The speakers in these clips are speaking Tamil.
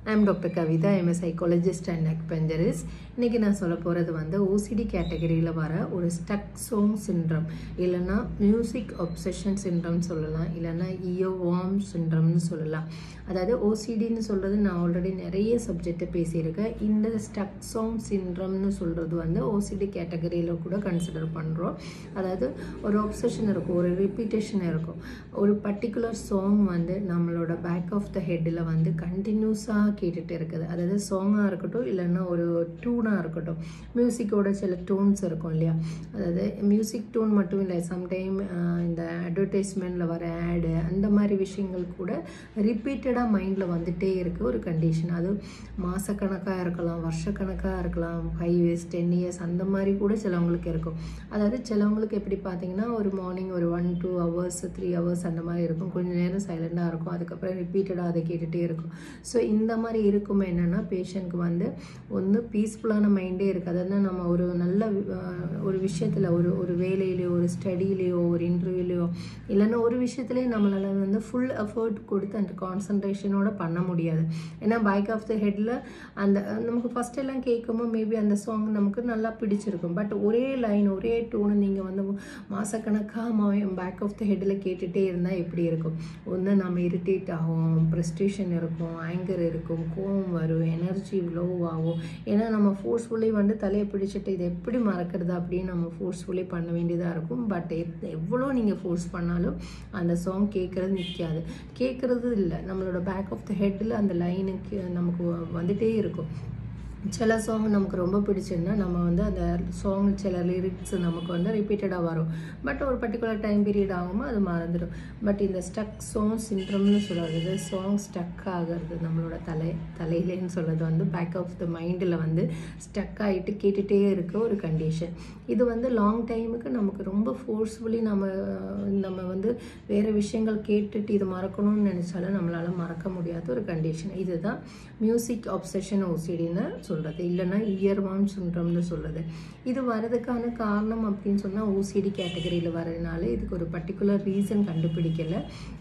I'm doctor Kavitha M psychologist and acupuncturist இன்றைக்கி நான் சொல்ல போகிறது வந்து ஓசிடி கேட்டகரியில் வர ஒரு ஸ்டக் சோங் சின்ட்ரம் இல்லைன்னா மியூசிக் ஒப்சஷன் சின்ட்ரம் சொல்லலாம் இல்லைன்னா இயோ வார்ம் சின்ட்ரம்னு சொல்லலாம் அதாவது ஓசிடின்னு சொல்கிறது நான் ஆல்ரெடி நிறைய சப்ஜெக்டை பேசியிருக்கேன் இந்த ஸ்டக் சோங் சின்ட்ரம்னு சொல்கிறது வந்து ஓசிடி கேட்டகரியில் கூட கன்சிடர் பண்ணுறோம் அதாவது ஒரு ஒப்சஷன் இருக்கும் ஒரு ரிப்பீட்டேஷன் இருக்கும் ஒரு பர்டிகுலர் சாங் வந்து நம்மளோட பேக் ஆஃப் த ஹெட்டில் வந்து கண்டினியூஸாக கேட்டுட்டு இருக்குது அதாவது சாங்காக இருக்கட்டும் இல்லைன்னா ஒரு டூனாக இருக்கட்டும் மியூசிக்கோட சில டோன்ஸ் இருக்கும் இல்லையா அதாவது மியூசிக் டோன் மட்டும் இல்லை சம்டைம் இந்த அட்வர்டைஸ்மெண்ட்டில் வர ஆடு அந்த மாதிரி விஷயங்கள் கூட ரிப்பீட்டடாக மைண்டில் வந்துட்டே இருக்குது ஒரு கண்டிஷன் அது மாதக்கணக்காக இருக்கலாம் வருஷக்கணக்காக இருக்கலாம் ஃபைவ் இயர்ஸ் டென் இயர்ஸ் அந்த மாதிரி கூட சிலவங்களுக்கு இருக்கும் அதாவது சிலவங்களுக்கு எப்படி பார்த்தீங்கன்னா ஒரு மார்னிங் ஒரு one two hours three hours அந்த மாதிரி இருக்கும் கொஞ்சம் நேரம் சைலண்டாக இருக்கும் அதுக்கப்புறம் ரிப்பீட்டடாக அதை கேட்டுகிட்டே இருக்கும் ஸோ இந்த மாதிரி இருக்கும் என்னென்னா பேஷண்ட்க்கு வந்து ஒன்று பீஸ்ஃபுல்லான மைண்டே இருக்குது அதாவது நம்ம ஒரு நல்ல ஒரு விஷயத்தில் ஒரு ஒரு வேலையிலையோ ஒரு ஸ்டடியிலையோ ஒரு இன்டர்வியூலையோ இல்லைன்னா ஒரு விஷயத்துலேயே நம்மளால் வந்து ஃபுல் எஃபர்ட் கொடுத்து அந்த கான்சன்ட்ரேஷனோட பண்ண முடியாது ஏன்னா பேக் ஆஃப் த ஹெட்டில் அந்த நமக்கு ஃபஸ்ட் எல்லாம் கேட்கும்போது மேபி அந்த சாங் நமக்கு நல்லா பிடிச்சிருக்கும் பட் ஒரே லைன் ஒரே டோனு நீங்கள் வந்து மாதக்கணக்காக பேக் ஆஃப் த ஹெட்டில் கேட்டுகிட்டே இருந்தால் எப்படி இருக்கும் ஒன்று நம்ம இரிட்டேட் ஆகும் ப்ரெஸ்டேஷன் இருக்கும் ஆங்கர் இருக்கும் கோவம் வரும் எனர்ஜி லோ ஆகும் ஏன்னா நம்ம ஃபோர்ஸ்ஃபுல்லி வந்து தலையை பிடிச்சிட்டு இதை எப்படி மறக்கிறது அப்படின்னு நம்ம ஃபோர்ஸ்ஃபுல்லி பண்ண வேண்டியதாக இருக்கும் பட் எவ்வளோ நீங்கள் ஃபோர்ஸ் பண்ணாலும் அந்த சாங் கேட்குறது நிற்காது கேட்குறது இல்லை நம்மளோட பேக் ஆஃப் த ஹெட்டில் அந்த லைனுக்கு நமக்கு வந்துகிட்டே இருக்கும் சில சாங் நமக்கு ரொம்ப பிடிச்சிருந்தா நம்ம வந்து அந்த சாங் சில லிரிக்ஸ் நமக்கு வந்து ரிப்பீட்டடாக வரும் பட் ஒரு பர்டிகுலர் டைம் பீரியட் ஆகும்போது அது மறந்துடும் பட் இந்த ஸ்டக் சாங் சின்ட்ரம்னு சொல்கிறது சாங் ஸ்டக் ஆகிறது நம்மளோட தலை தலையிலேன்னு சொல்கிறது வந்து பேக் ஆஃப் த மைண்டில் வந்து ஸ்டக் ஆகிட்டு கேட்டுகிட்டே இருக்க ஒரு கண்டிஷன் இது வந்து லாங் டைமுக்கு நமக்கு ரொம்ப ஃபோர்ஸ்ஃபுல்லி நம்ம நம்ம வந்து வேறு விஷயங்கள் கேட்டுட்டு இது மறக்கணும்னு நினச்சாலும் நம்மளால் மறக்க முடியாத ஒரு கண்டிஷன் இதுதான் மியூசிக் ஆப்சஷன் ஓசிடின்னு சொல்கிறது இல்லைன்னா இயர்வான் சின்ட்ரம்னு சொல்கிறது இது வரதுக்கான காரணம் அப்படின்னு சொன்னால் ஓசிடி கேட்டகரியில் வரதுனால இதுக்கு ஒரு பர்டிகுலர் ரீசன் கண்டுபிடிக்கலை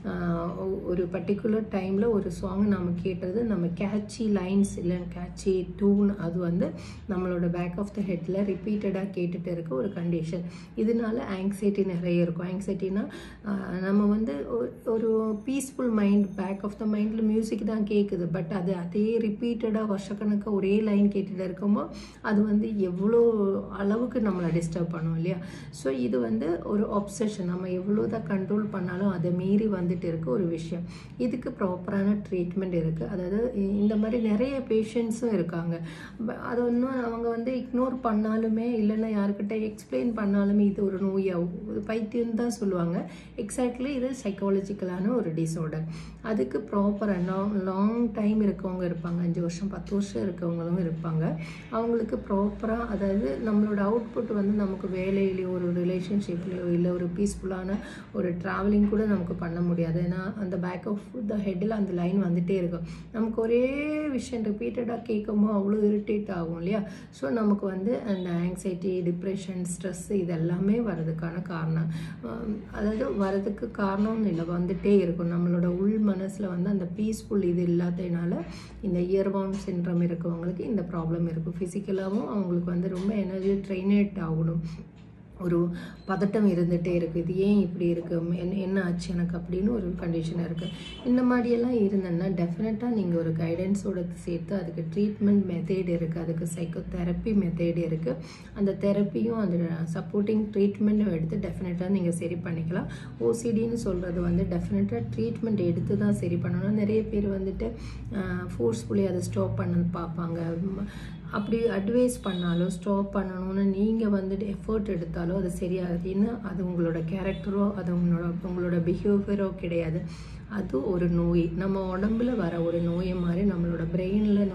ஒரு பர்டிகுலர் டைமில் ஒரு சாங் நம்ம கேட்டது நம்ம கேட்சி லைன்ஸ் இல்லை கேட்சி டூன் அது வந்து நம்மளோட பேக் ஆஃப் த ஹெட்டில் ரிப்பீட்டடாக கேட்டுட்டு இருக்க ஒரு கண்டிஷன் இதனால ஆங்ஸைட்டி நிறைய இருக்கும் ஆங்ஸைட்டினா நம்ம வந்து ஒரு peaceful mind back of the மைண்டில் மியூசிக் தான் கேட்குது பட் அது அதே ரிப்பீட்டடாக வருஷக்கணக்காக ஒரே லைன் கேட்டுட்டு இருக்கும்போது அது வந்து எவ்வளோ அளவுக்கு நம்மளை டிஸ்டர்ப் பண்ணும் இல்லையா ஸோ இது வந்து ஒரு ஒப்சஷன் நம்ம எவ்வளோ தான் கண்ட்ரோல் பண்ணாலும் அதை மீறி வந்துட்டு இருக்க ஒரு விஷயம் இதுக்கு ப்ராப்பரான ட்ரீட்மெண்ட் இருக்குது அதாவது இந்த மாதிரி நிறைய பேஷண்ட்ஸும் இருக்காங்க அது ஒன்றும் அவங்க வந்து இக்னோர் பண்ணாலுமே இல்லைன்னா யாருக்கிட்ட எக்ஸ்பிளைன் பண்ணாலுமே இது ஒரு நோயாகும் பைத்தியம் தான் சொல்லுவாங்க எக்ஸாக்ட்லி இது சைக்காலஜிக்கலான ஒரு டிஸார்டர் அதுக்கு ப்ராப்பராக லாங் லாங் டைம் இருக்கவங்க இருப்பாங்க அஞ்சு வருஷம் பத்து வருஷம் இருக்கவங்களும் இருப்பாங்க அவங்களுக்கு ப்ராப்பராக அதாவது நம்மளோட அவுட்புட் வந்து நமக்கு வேலையிலையோ ஒரு ரிலேஷன்ஷிப்லேயோ இல்லை ஒரு பீஸ்ஃபுல்லான ஒரு ட்ராவலிங் கூட நமக்கு பண்ண முடியாது ஏன்னா அந்த பேக் ஆஃப் த ஹெட்டில் அந்த லைன் வந்துகிட்டே இருக்கும் நமக்கு ஒரே விஷயம் ரிப்பீட்டடாக கேட்கும்போது அவ்வளோ இரிட்டேட் ஆகும் இல்லையா ஸோ நமக்கு வந்து அந்த ஆங்ஸைட்டி டிப்ரெஷன் ஸ்ட்ரெஸ் இது எல்லாமே வர்றதுக்கான காரணம் அதாவது வரதுக்கு காரணம்னு இல்லை வந்துகிட்டே இருக்கும் நம்மளோட உள் மனசில் வந்து அந்த பீஸ்ஃபுல் இது இல்லாததுனால இந்த இயர்வான் சின்ட்ரம் இருக்கவங்களுக்கு இந்த ப்ராப்ளம் இருக்கும் ஃபிசிக்கலாகவும் அவங்களுக்கு வந்து ரொம்ப எனர்ஜி ட்ரைனேட் ஆகணும் ஒரு பதட்டம் இருந்துகிட்டே இருக்குது இது ஏன் இப்படி இருக்குது என்ன என்ன ஆச்சு எனக்கு அப்படின்னு ஒரு கண்டிஷன் இருக்குது இந்த மாதிரியெல்லாம் இருந்தேன்னா டெஃபினட்டாக நீங்கள் ஒரு கைடன்ஸோட சேர்த்து அதுக்கு ட்ரீட்மெண்ட் மெத்தேடு இருக்குது அதுக்கு சைக்கோ தெரப்பி மெத்தேடு இருக்குது அந்த தெரப்பியும் அந்த சப்போர்ட்டிங் ட்ரீட்மெண்ட்டும் எடுத்து டெஃபினட்டாக நீங்கள் சரி பண்ணிக்கலாம் ஓசிடின்னு சொல்கிறது வந்து டெஃபினட்டாக ட்ரீட்மெண்ட் எடுத்து தான் சரி பண்ணணும் நிறைய பேர் வந்துட்டு ஃபோர்ஸ்ஃபுல்லி அதை ஸ்டாப் பண்ண பார்ப்பாங்க அப்படி அட்வைஸ் பண்ணாலும் ஸ்டாப் பண்ணணும்னு நீங்கள் வந்துட்டு எஃபர்ட் எடுத்தாலும் அது சரியாகுதுன்னு அது உங்களோட கேரக்டரோ அது உங்களோட உங்களோட பிஹேவியரோ கிடையாது அது ஒரு நோய் நம்ம உடம்புல வர ஒரு நோயை மாதிரி நம்மளோட பிரெயினில் நம்மளோட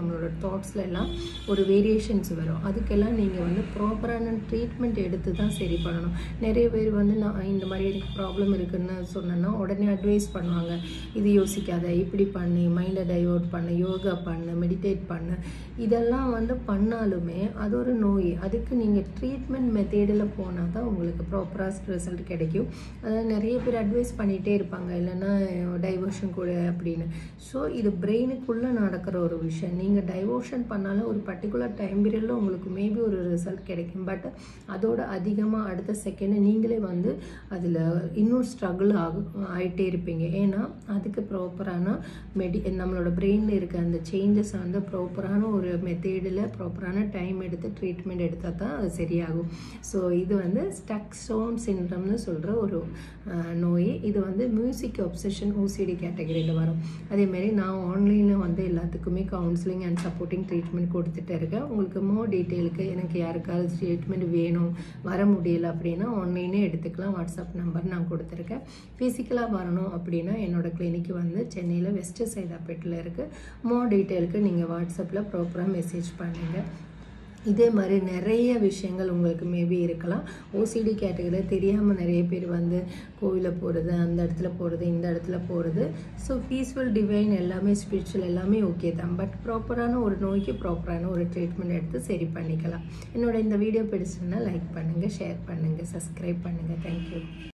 தாட்ஸில் எல்லாம் ஒரு வேரியேஷன்ஸ் வரும் அதுக்கெல்லாம் நீங்கள் வந்து ப்ராப்பரான ட்ரீட்மெண்ட் எடுத்து தான் சரி பண்ணணும் நிறைய பேர் வந்து நான் இந்த மாதிரி எனக்கு ப்ராப்ளம் இருக்குன்னு சொன்னேன்னா உடனே அட்வைஸ் பண்ணுவாங்க இது யோசிக்காத இப்படி பண்ணு மைண்டை டைவர்ட் பண்ணு யோகா பண்ணு மெடிடேட் பண்ணு இதெல்லாம் வந்து பண்ணாலுமே அது ஒரு நோய் அதுக்கு நீங்கள் ட்ரீட்மெண்ட் மெத்தேடில் போனால் தான் உங்களுக்கு ப்ராப்பராக ரிசல்ட் கிடைக்கும் அதாவது நிறைய பேர் அட்வைஸ் பண்ணிகிட்டே இருப்பாங்க இல்லைன்னா டைவர்ஷன் கூட அப்படின்னு ஸோ இது பிரெயினுக்குள்ளே நடக்கிற ஒரு விஷயம் நீங்கள் டைவர்ஷன் பண்ணாலும் ஒரு பர்டிகுலர் டைம் பீரியடில் உங்களுக்கு மேபி ஒரு ரிசல்ட் கிடைக்கும் பட் அதோட அதிகமாக அடுத்த செகண்ட் நீங்களே வந்து அதில் இன்னும் ஸ்ட்ரகிள் ஆகும் ஆகிட்டே இருப்பீங்க ஏன்னா அதுக்கு ப்ராப்பரான மெடி நம்மளோட பிரெயினில் இருக்க அந்த சேஞ்சஸ் வந்து ப்ராப்பரான ஒரு மெத்தேடில் ப்ராப்பரான டைம் எடுத்து ட்ரீட்மெண்ட் எடுத்தால் தான் அது சரியாகும் ஸோ இது வந்து ஸ்டக்ஸோன் சின்ரம்னு சொல்கிற ஒரு அஹ், நோய் இது வந்து மியூசிக் ஒப்சஷன் ஓசிடி கேட்டகரியில் வரும் அதேமாரி நான் ஆன்லைனில் வந்து எல்லாத்துக்குமே கவுன்சிலிங் அண்ட் சப்போர்ட்டிங் ட்ரீட்மெண்ட் கொடுத்துட்டு இருக்கேன் உங்களுக்கு மோர் டீட்டெயிலுக்கு எனக்கு யாருக்காவது ட்ரீட்மெண்ட் வேணும் வர முடியல அப்படின்னா ஆன்லைனே எடுத்துக்கலாம் வாட்ஸ்அப் நம்பர் நான் கொடுத்துருக்கேன் ஃபிசிக்கலாக வரணும் அப்படின்னா என்னோட கிளினிக் வந்து சென்னையில் வெஸ்ட் சைதாப்பேட்டில் இருக்குது மோர் டீட்டெயிலுக்கு நீங்கள் வாட்ஸ்அப்பில் ப்ராப்பராக மெசேஜ் பண்ணுங்கள் இதே மாதிரி நிறைய விஷயங்கள் உங்களுக்கு மேபி இருக்கலாம் ஓசிடி கேட்டகரியில் தெரியாமல் நிறைய பேர் வந்து கோவிலில் போகிறது அந்த இடத்துல போகிறது இந்த இடத்துல போகிறது ஸோ பீஸ்ஃபுல் டிவைன் எல்லாமே ஸ்பிரிச்சுவல் எல்லாமே ஓகே தான் பட் ப்ராப்பரான ஒரு நோய்க்கு ப்ராப்பரான ஒரு ட்ரீட்மெண்ட் எடுத்து சரி பண்ணிக்கலாம் என்னோட இந்த வீடியோ பிடிச்சிருந்தா லைக் பண்ணுங்கள் ஷேர் பண்ணுங்கள் சப்ஸ்கிரைப் பண்ணுங்கள் தேங்க்யூ